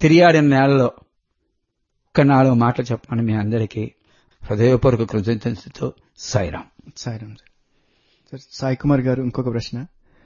తిరియాడిన నేలలో ఒక్క నాలుగు మాటలు చెప్పమని మీ అందరికీ హృదయపూర్వక కృతజ్ఞతతో సాయిరాం సాయిరామ్ సార్ సార్ సాయి కుమార్ గారు ఇంకొక ప్రశ్న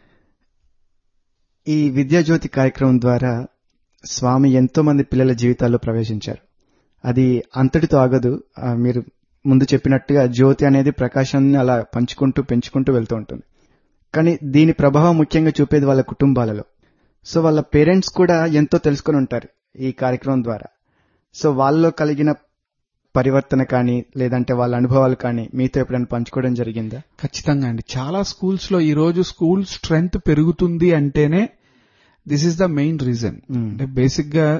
ఈ విద్యాజ్యోతి కార్యక్రమం ద్వారా స్వామి ఎంతో మంది పిల్లల జీవితాల్లో ప్రవేశించారు అది అంతటితో ఆగదు ఆ, మీరు ముందు చెప్పినట్టుగా జ్యోతి అనేది ప్రకాశాన్ని అలా పంచుకుంటూ పెంచుకుంటూ వెళ్తూ ఉంటుంది కానీ దీని ప్రభావం ముఖ్యంగా చూపేది వాళ్ళ కుటుంబాలలో సో వాళ్ళ పేరెంట్స్ కూడా ఎంతో తెలుసుకొని ఉంటారు ఈ కార్యక్రమం ద్వారా సో వాళ్ళలో కలిగిన పరివర్తన కానీ లేదంటే వాళ్ళ అనుభవాలు కానీ మీతో ఎప్పుడైనా పంచుకోవడం జరిగిందా ఖచ్చితంగా అండి చాలా స్కూల్స్ లో ఈ రోజు స్కూల్ స్ట్రెంగ్త్ పెరుగుతుంది అంటేనే this is the main reason hmm. అంటే బేసిక్ గా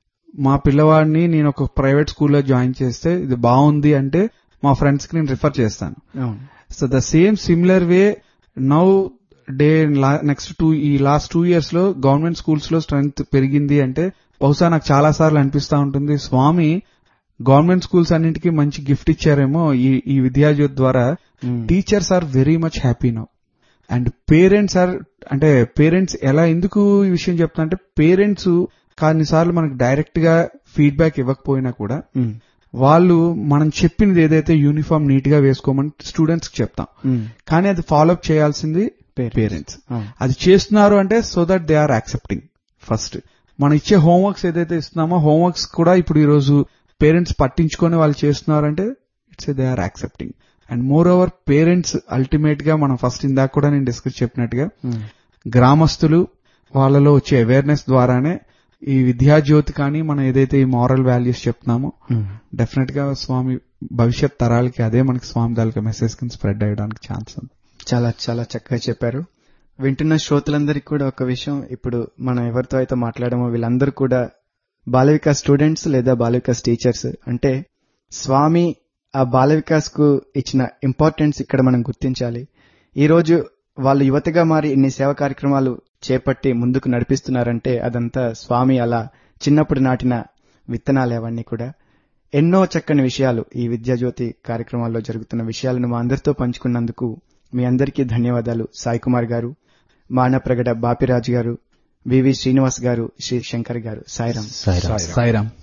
మా పిల్లవాడిని నేను ఒక ప్రైవేట్ స్కూల్లో జాయిన్ చేస్తే ఇది బాగుంది అంటే మా ఫ్రెండ్స్ కి నేను రిఫర్ చేస్తాను అవును so the same similar way now day next to ఈ లాస్ట్ టూ ఇయర్స్ లో గవర్నమెంట్ స్కూల్స్ లో స్ట్రెంగ్త్ పెరిగింది అంటే బహుశా నాకు చాలా సార్లు అనిపిస్తా ఉంటుంది స్వామి గవర్నమెంట్ స్కూల్స్ అన్నింటికి మంచి గిఫ్ట్ ఇచ్చారేమో ఈ ఈ విద్యాజ్యోతి ద్వారా teachers are very much happy now and parents are అంటే పేరెంట్స్ ఎలా ఎందుకు ఈ విషయం చెప్తా అంటే పేరెంట్స్ కొన్నిసార్లు మనకు డైరెక్ట్ గా ఫీడ్బ్యాక్ ఇవ్వకపోయినా కూడా మ్మ్. వాళ్ళు మనం చెప్పినది ఏదైతే యూనిఫామ్ నీట్ గా వేసుకోమని స్టూడెంట్స్ కి చెప్తాం మ్మ్. కానీ అది ఫాలోఅప్ చేయాల్సింది Parents. పేరెంట్స్ అవును. అది చేస్తున్నారు అంటే so that they are accepting first మనం ఇచ్చే హోంవర్క్స్ ఏదైతే ఇస్తున్నామో హోంవర్క్స్ కూడా ఇప్పుడు ఈ రోజు పేరెంట్స్ పట్టించుకొని వాళ్ళు చేస్తున్నారంటే it's they are accepting and moreover parents ultimate గా మనం ఫస్ట్ ఇందాక కూడా నేను డిస్కస్ చెప్పినట్టుగా మ్మ్. గ్రామస్తులు వాళ్ళలో వచ్చే అవేర్నెస్ ద్వారానే ఈ విద్యాజ్యోతి కానీ మనం ఏదైతే ఈ మారల్ వాల్యూస్ చెప్తున్నామో మ్మ్. డెఫినెట్ గా స్వామి భవిష్యత్ తరాలకి అదే మనకి స్వామి తాలూకా మెసేజ్ కింద స్ప్రెడ్ అయ్యడానికి ఛాన్స్ ఉంది చాలా చాలా చక్కగా చెప్పారు వింటున్న శ్రోతలందరికీ కూడా ఒక విషయం ఇప్పుడు మనం ఎవరితో అయితే మాట్లాడామో వీళ్ళందరూ కూడా బాల వికాస్ స్టూడెంట్స్ లేదా బాల వికాస్ టీచర్స్ అంటే స్వామి ఆ బాల వికాస్ కు ఇచ్చిన ఇంపార్టెన్స్ ఇక్కడ మనం గుర్తించాలి ఈ రోజు వాళ్ళు యువతగా మారి ఇన్ని సేవా కార్యక్రమాలు చేపట్టి ముందుకు నడిపిస్తున్నారంటే అదంతా స్వామి అలా చిన్నప్పుడు నాటిన విత్తనాలు అవన్నీ కూడా ఎన్నో చక్కని విషయాలు ఈ విద్యాజ్యోతి కార్యక్రమాల్లో జరుగుతున్న విషయాలను మా అందరితో పంచుకున్నందుకు మీ అందరికీ ధన్యవాదాలు సాయి కుమార్ గారు మానప్రగడ బాపిరాజు గారు వివి శ్రీనివాస్ గారు శ్రీ శంకర్ గారు సాయిరాం సాయిరాం సాయిరామ్